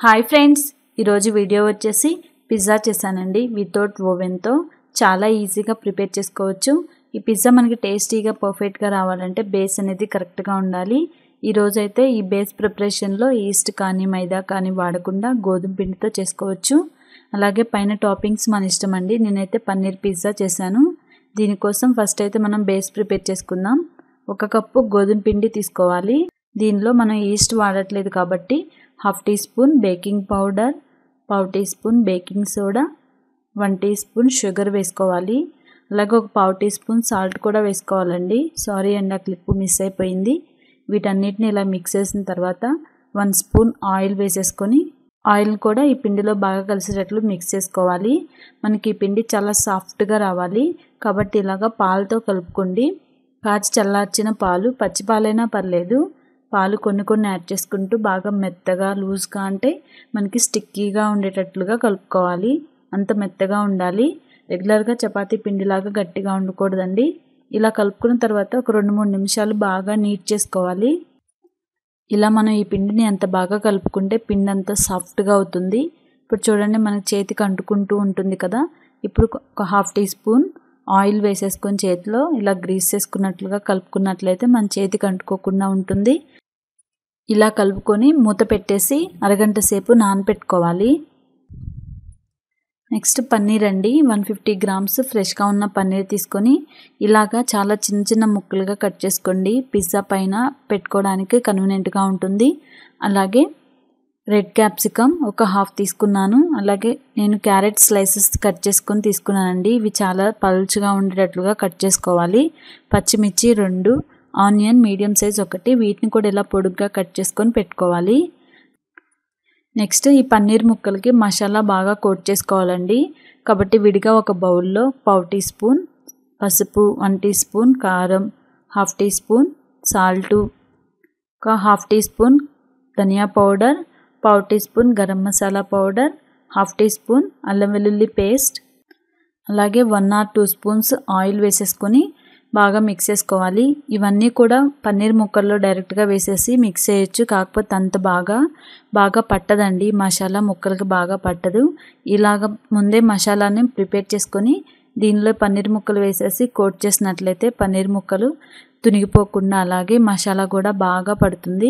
hi friends ఈరోజు video వచ్చేసి pizza చేశానండి వితౌట్ ఓవెన్తో చాలా ఈజీగా ప్రిపేర్ చేసుకోవచ్చు ఈ పిజ్జా మనకి టేస్టీగా పర్ఫెక్ట్గా రావాలంటే బేస్ అనేది కరెక్ట్గా ఉండాలి ఈరోజు అయితే ఈ బేస్ ప్రిపరేషన్లో ఈస్ట్ కానీ మైదా కానీ వాడకుండా గోధుమ పిండితో చేసుకోవచ్చు అలాగే పైన టాపింగ్స్ మన ఇష్టం అండి నేనైతే పన్నీర్ పిజ్జా చేశాను దీనికోసం ఫస్ట్ అయితే మనం బేస్ ప్రిపేర్ చేసుకుందాం ఒక కప్పు గోధుమ పిండి తీసుకోవాలి దీనిలో మనం ఈస్ట్ వాడట్లేదు కాబట్టి half teaspoon baking powder పావు teaspoon baking soda one teaspoon sugar వేసుకోవాలి అలాగే ఒక పావు టీ స్పూన్ సాల్ట్ కూడా వేసుకోవాలండి సారీ అండి ఆ క్లిప్ మిస్ అయిపోయింది వీటన్నిటిని ఇలా మిక్స్ చేసిన తర్వాత వన్ స్పూన్ ఆయిల్ వేసేసుకొని ఆయిల్ కూడా ఈ పిండిలో బాగా కలిసేటట్లు మిక్స్ చేసుకోవాలి మనకి ఈ పిండి చాలా సాఫ్ట్గా రావాలి కాబట్టి ఇలాగా పాలతో కలుపుకోండి కాచి చల్లార్చిన పాలు పచ్చి పాలైనా పర్లేదు పాలు కొన్ని కొన్ని యాడ్ చేసుకుంటూ బాగా మెత్తగా లూజ్గా అంటే మనకి స్టిక్కీగా ఉండేటట్లుగా కలుపుకోవాలి అంత మెత్తగా ఉండాలి రెగ్యులర్గా చపాతీ పిండిలాగా గట్టిగా ఉండకూడదండి ఇలా కలుపుకున్న తర్వాత ఒక రెండు మూడు నిమిషాలు బాగా నీట్ చేసుకోవాలి ఇలా మనం ఈ పిండిని ఎంత బాగా కలుపుకుంటే పిండి అంత సాఫ్ట్గా అవుతుంది ఇప్పుడు చూడండి మనకి చేతికి అంటుకుంటూ ఉంటుంది కదా ఇప్పుడు ఒక హాఫ్ టీ స్పూన్ ఆయిల్ వేసేసుకొని చేతిలో ఇలా గ్రీస్ చేసుకున్నట్లుగా కలుపుకున్నట్లయితే మన చేతికి అంటుకోకుండా ఉంటుంది ఇలా కలుపుకొని మూత పెట్టేసి అరగంట సేపు నానపెట్టుకోవాలి నెక్స్ట్ పన్నీర్ అండి వన్ ఫిఫ్టీ గ్రామ్స్ ఫ్రెష్గా ఉన్న పన్నీర్ తీసుకొని ఇలాగా చాలా చిన్న చిన్న ముక్కలుగా కట్ చేసుకోండి పిజ్జా పైన పెట్టుకోవడానికి కన్వీనియంట్గా ఉంటుంది అలాగే రెడ్ క్యాప్సికమ్ ఒక హాఫ్ తీసుకున్నాను అలాగే నేను క్యారెట్ స్లైసెస్ కట్ చేసుకొని తీసుకున్నానండి ఇవి చాలా పలుచుగా ఉండేటట్లుగా కట్ చేసుకోవాలి పచ్చిమిర్చి రెండు ఆనియన్ మీడియం సైజ్ ఒకటి వీటిని కూడా ఇలా పొడుగ్గా కట్ చేసుకొని పెట్టుకోవాలి నెక్స్ట్ ఈ పన్నీర్ ముక్కలకి మసాలా బాగా కోట్ చేసుకోవాలండి కాబట్టి విడిగా ఒక బౌల్లో పావు టీ స్పూన్ పసుపు వన్ టీ స్పూన్ కారం హాఫ్ టీ స్పూన్ సాల్టు ఒక half teaspoon dhania powder పావు teaspoon garam masala powder half teaspoon అల్లం వెల్లుల్లి పేస్ట్ అలాగే one or two spoons oil వేసేసుకొని బాగా మిక్స్ చేసుకోవాలి ఇవన్నీ కూడా పన్నీర్ ముక్కల్లో డైరెక్ట్గా వేసేసి మిక్స్ చేయొచ్చు కాకపోతే అంత బాగా బాగా పట్టదండి మసాలా ముక్కలకి బాగా పట్టదు ఇలాగ ముందే మసాలాని ప్రిపేర్ చేసుకొని దీనిలో పన్నీర్ ముక్కలు వేసేసి కోట్ చేసినట్లయితే పన్నీర్ ముక్కలు తునిగిపోకుండా అలాగే మసాలా కూడా బాగా పడుతుంది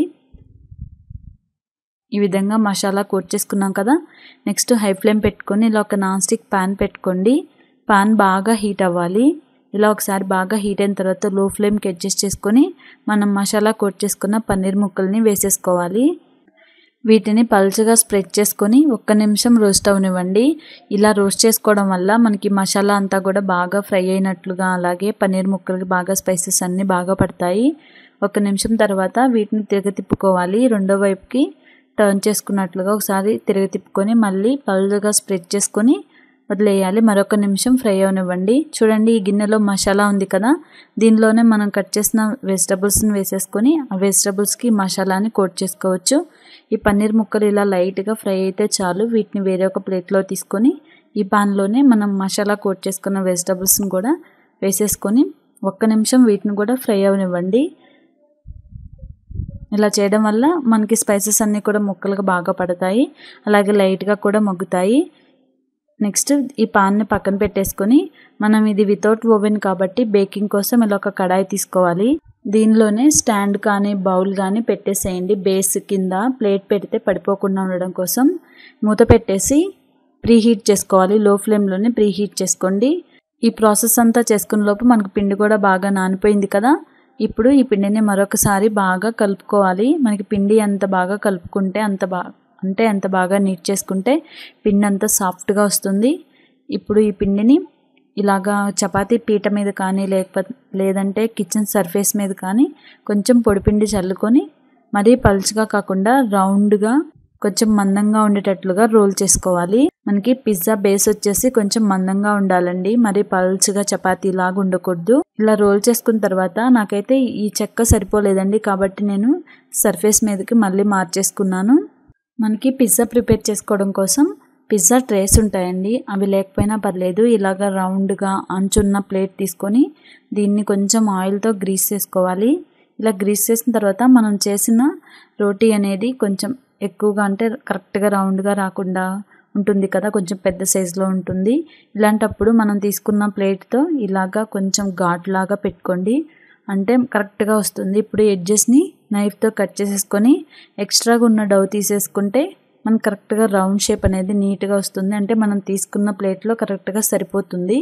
ఈ విధంగా మసాలా కోట్ చేసుకున్నాం కదా నెక్స్ట్ హై ఫ్లేమ్ పెట్టుకొని ఇలా ఒక నాన్ స్టిక్ ప్యాన్ పెట్టుకోండి ప్యాన్ బాగా హీట్ అవ్వాలి ఇలా ఒకసారి బాగా హీట్ అయిన తర్వాత లో ఫ్లేమ్కి అడ్జస్ట్ చేసుకొని మనం మసాలా కోట్ చేసుకున్న పన్నీర్ ముక్కల్ని వేసేసుకోవాలి వీటిని పల్చగా స్ప్రెడ్ చేసుకొని ఒక్క నిమిషం రోస్ట్ అవనివ్వండి ఇలా రోస్ట్ చేసుకోవడం వల్ల మనకి మసాలా అంతా కూడా బాగా ఫ్రై అయినట్లుగా అలాగే పన్నీర్ ముక్కలకి బాగా స్పైసెస్ అన్నీ బాగా పడతాయి ఒక నిమిషం తర్వాత వీటిని తిరగ తిప్పుకోవాలి రెండో వైపుకి టర్న్ చేసుకున్నట్లుగా ఒకసారి తిరగ తిప్పుకొని మళ్ళీ పల్చగా స్ప్రెడ్ చేసుకొని వదిలేయాలి మరొక నిమిషం ఫ్రై అవనివ్వండి చూడండి ఈ గిన్నెలో మసాలా ఉంది కదా దీనిలోనే మనం కట్ చేసిన వెజిటబుల్స్ని వేసేసుకొని ఆ వెజిటబుల్స్కి మసాలాని కోట్ చేసుకోవచ్చు ఈ పన్నీర్ ముక్కలు ఇలా లైట్గా ఫ్రై అయితే చాలు వీటిని వేరే ఒక ప్లేట్లో తీసుకొని ఈ పాన్లోనే మనం మసాలా కోట్ చేసుకున్న వెజిటబుల్స్ని కూడా వేసేసుకొని ఒక్క నిమిషం వీటిని కూడా ఫ్రై అవనివ్వండి ఇలా చేయడం వల్ల మనకి స్పైసెస్ అన్నీ కూడా ముక్కలుగా బాగా పడతాయి అలాగే లైట్గా కూడా మగ్గుతాయి నెక్స్ట్ ఈ పాన్ని పక్కన పెట్టేసుకొని మనం ఇది వితౌట్ ఓవెన్ కాబట్టి బేకింగ్ కోసం ఇలా ఒక కడాయి తీసుకోవాలి దీనిలోనే స్టాండ్ కానీ బౌల్ కానీ పెట్టేసేయండి బేస్ కింద ప్లేట్ పెడితే పడిపోకుండా ఉండడం కోసం మూత పెట్టేసి ప్రీ హీట్ చేసుకోవాలి లో ఫ్లేమ్లోనే ప్రీ హీట్ చేసుకోండి ఈ ప్రాసెస్ అంతా చేసుకున్న లోపు మనకు పిండి కూడా బాగా నానిపోయింది కదా ఇప్పుడు ఈ పిండిని మరొకసారి బాగా కలుపుకోవాలి మనకి పిండి ఎంత బాగా కలుపుకుంటే అంత బాగా అంటే ఎంత బాగా నీట్ చేసుకుంటే పిండి అంతా సాఫ్ట్గా వస్తుంది ఇప్పుడు ఈ పిండిని ఇలాగా చపాతీ పీట మీద కానీ లేకపోతే లేదంటే కిచెన్ సర్ఫేస్ మీద కానీ కొంచెం పొడిపిండి చల్లుకొని మరీ పలుచగా కాకుండా రౌండ్గా కొంచెం మందంగా ఉండేటట్లుగా రోల్ చేసుకోవాలి మనకి పిజ్జా బేస్ వచ్చేసి కొంచెం మందంగా ఉండాలండి మరి పల్చగా చపాతీ లాగా ఉండకూడదు ఇలా రోల్ చేసుకున్న తర్వాత నాకైతే ఈ చెక్క సరిపోలేదండి కాబట్టి నేను సర్ఫేస్ మీదకి మళ్ళీ మార్చేసుకున్నాను మనకి పిజ్జా ప్రిపేర్ చేసుకోవడం కోసం పిజ్జా ట్రేస్ ఉంటాయండి అవి లేకపోయినా పర్లేదు ఇలాగ రౌండ్గా అంచున్న ప్లేట్ తీసుకొని దీన్ని కొంచెం ఆయిల్తో గ్రీస్ చేసుకోవాలి ఇలా గ్రీస్ చేసిన తర్వాత మనం చేసిన రోటీ అనేది కొంచెం ఎక్కువగా అంటే కరెక్ట్గా రౌండ్గా రాకుండా ఉంటుంది కదా కొంచెం పెద్ద సైజులో ఉంటుంది ఇలాంటప్పుడు మనం తీసుకున్న ప్లేట్తో ఇలాగా కొంచెం ఘాట్లాగా పెట్టుకోండి అంటే కరెక్ట్గా వస్తుంది ఇప్పుడు ఎడ్జెస్ని నైఫ్తో కట్ చేసేసుకొని ఎక్స్ట్రాగా ఉన్న డవ్ తీసేసుకుంటే మనకు కరెక్ట్గా రౌండ్ షేప్ అనేది నీట్గా వస్తుంది అంటే మనం తీసుకున్న ప్లేట్లో కరెక్ట్గా సరిపోతుంది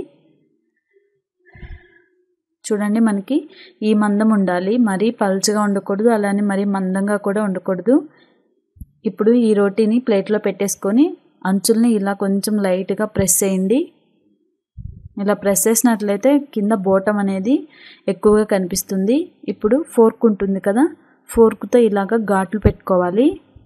చూడండి మనకి ఈ మందం ఉండాలి మరీ పల్చగా ఉండకూడదు అలానే మరీ మందంగా కూడా ఉండకూడదు ఇప్పుడు ఈ రోటీని ప్లేట్లో పెట్టేసుకొని అంచుల్ని ఇలా కొంచెం లైట్గా ప్రెస్ చేయండి ఇలా ప్రెస్ చేసినట్లయితే కింద బోటం అనేది ఎక్కువగా కనిపిస్తుంది ఇప్పుడు ఫోర్క్ ఉంటుంది కదా ఫోర్క్తో ఇలాగ ఘాట్లు పెట్టుకోవాలి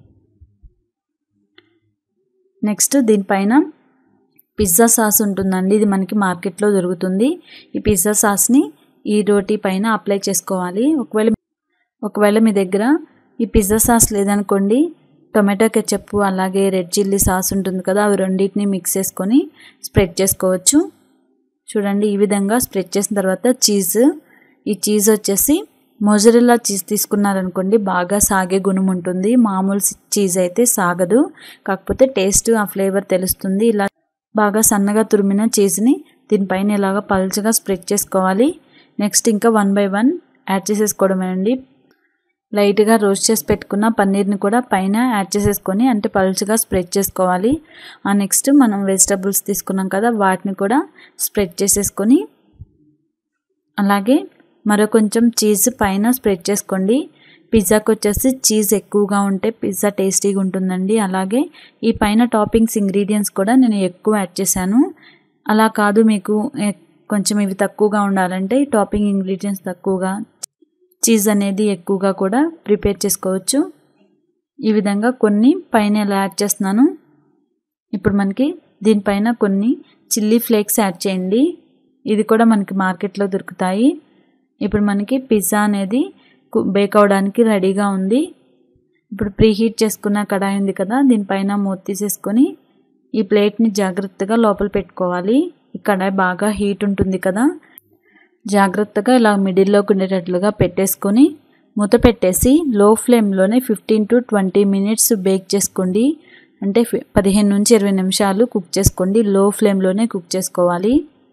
నెక్స్ట్ దీనిపైన పిజ్జా సాస్ ఉంటుందండి ఇది మనకి మార్కెట్లో దొరుకుతుంది ఈ పిజ్జా సాస్ని ఈ రోటీ పైన అప్లై చేసుకోవాలి ఒకవేళ ఒకవేళ మీ దగ్గర ఈ పిజ్జా సాస్ లేదనుకోండి టొమాటో కెచప్ అలాగే రెడ్ చిల్లీ సాస్ ఉంటుంది కదా అవి రెండింటిని మిక్స్ చేసుకొని స్ప్రెడ్ చేసుకోవచ్చు చూడండి ఈ విధంగా స్ప్రెడ్ చేసిన తర్వాత చీజ్ ఈ చీజ్ వచ్చేసి మొజరెల్లా చీజ్ తీసుకున్నారనుకోండి బాగా సాగే గుణం ఉంటుంది మామూలు చీజ్ అయితే సాగదు కాకపోతే టేస్ట్ ఆ ఫ్లేవర్ తెలుస్తుంది ఇలా బాగా సన్నగా తురిమిన చీజ్ని దీనిపైన ఇలాగా పల్చగా స్ప్రెడ్ చేసుకోవాలి నెక్స్ట్ ఇంకా వన్ బై వన్ యాడ్ చేసేసుకోవడమేనండి లైట్గా రోస్ట్ చేసి పెట్టుకున్న పన్నీర్ని కూడా పైన యాడ్ చేసేసుకొని అంటే పలుచగా స్ప్రెడ్ చేసుకోవాలి ఆ నెక్స్ట్ మనం వెజిటబుల్స్ తీసుకున్నాం కదా వాటిని కూడా స్ప్రెడ్ చేసేసుకొని అలాగే మరో కొంచెం చీజ్ పైన స్ప్రెడ్ చేసుకోండి పిజ్జాకి వచ్చేసి చీజ్ ఎక్కువగా ఉంటే పిజ్జా టేస్టీగా ఉంటుందండి అలాగే ఈ పైన టాపింగ్స్ ఇంగ్రీడియంట్స్ కూడా నేను ఎక్కువ యాడ్ చేశాను అలా కాదు మీకు కొంచెం ఇవి తక్కువగా ఉండాలంటే టాపింగ్ ఇంగ్రీడియంట్స్ తక్కువగా చీజ్ అనేది ఎక్కువగా కూడా ప్రిపేర్ చేసుకోవచ్చు ఈ విధంగా కొన్ని పైన ఇలా యాడ్ చేస్తున్నాను ఇప్పుడు మనకి దీనిపైన కొన్ని చిల్లీ ఫ్లేక్స్ యాడ్ చేయండి ఇది కూడా మనకి మార్కెట్లో దొరుకుతాయి ఇప్పుడు మనకి పిజ్జా అనేది బేక్ అవడానికి రెడీగా ఉంది ఇప్పుడు ప్రీ హీట్ చేసుకున్న కడాయి ఉంది కదా దీనిపైన మూత తీసేసుకొని ఈ ప్లేట్ని జాగ్రత్తగా లోపల పెట్టుకోవాలి ఈ కడాయి బాగా హీట్ ఉంటుంది కదా జాగ్రత్తగా ఇలా మిడిల్లోకి ఉండేటట్లుగా పెట్టేసుకొని మూత పెట్టేసి లో ఫ్లేమ్లోనే fifteen to twenty minutes bake చేసుకోండి అంటే పదిహేను నుంచి ఇరవై నిమిషాలు కుక్ చేసుకోండి లో ఫ్లేమ్లోనే కుక్ చేసుకోవాలి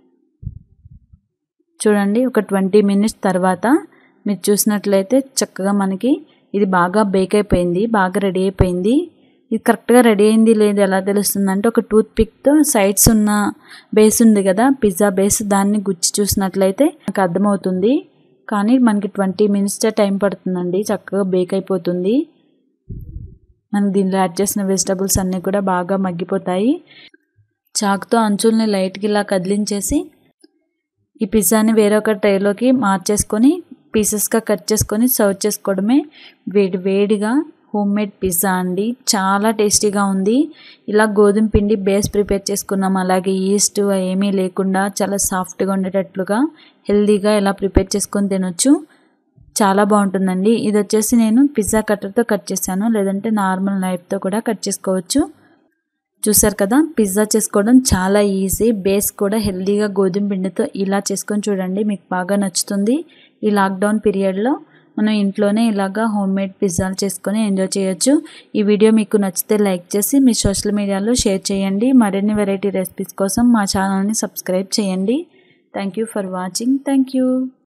చూడండి ఒక ట్వంటీ మినిట్స్ తర్వాత మీరు చూసినట్లయితే చక్కగా మనకి ఇది బాగా బేక్ అయిపోయింది బాగా రెడీ అయిపోయింది ఇది కరెక్ట్గా రెడీ అయింది లేదు ఎలా తెలుస్తుందంటే ఒక టూత్ పిక్తో సైడ్స్ ఉన్న బేస్ ఉంది కదా పిజ్జా బేస్ దాన్ని గుచ్చి చూసినట్లయితే నాకు అర్థమవుతుంది కానీ మనకి ట్వంటీ మినిట్స్ టైం పడుతుందండి చక్కగా బేక్ అయిపోతుంది మనం దీనిలో యాడ్ చేసిన వెజిటబుల్స్ అన్నీ కూడా బాగా మగ్గిపోతాయి చాకుతో అంచుల్ని లైట్కి ఇలా కదిలించేసి ఈ పిజ్జాని వేరొక ట్రేలోకి మార్చేసుకొని పీసెస్గా కట్ చేసుకొని సర్వ్ చేసుకోవడమే వేడి వేడిగా హోమ్ మేడ్ పిజ్జా అండి చాలా టేస్టీగా ఉంది ఇలా గోధుమ పిండి బేస్ ప్రిపేర్ చేసుకున్నాం అలాగే ఈస్ట్ ఏమీ లేకుండా చాలా సాఫ్ట్గా ఉండేటట్లుగా హెల్దీగా ఇలా ప్రిపేర్ చేసుకొని తినొచ్చు చాలా బాగుంటుందండి ఇది వచ్చేసి నేను పిజ్జా కట్టర్తో కట్ చేశాను లేదంటే నార్మల్ నైఫ్తో కూడా కట్ చేసుకోవచ్చు చూసారు కదా పిజ్జా చేసుకోవడం చాలా ఈజీ బేస్ కూడా హెల్దీగా గోధుమ పిండితో ఇలా చేసుకొని చూడండి మీకు బాగా నచ్చుతుంది ఈ లాక్డౌన్ పీరియడ్లో మనం ఇంట్లోనే ఇలాగా హోమ్ మేడ్ పిజ్జాలు చేసుకొని ఎంజాయ్ చేయొచ్చు ఈ వీడియో మీకు నచ్చితే లైక్ చేసి మీ సోషల్ మీడియాలో షేర్ చేయండి మరిన్ని వెరైటీ రెసిపీస్ కోసం మా ఛానల్ని సబ్స్క్రైబ్ చేయండి thank you for watching thank you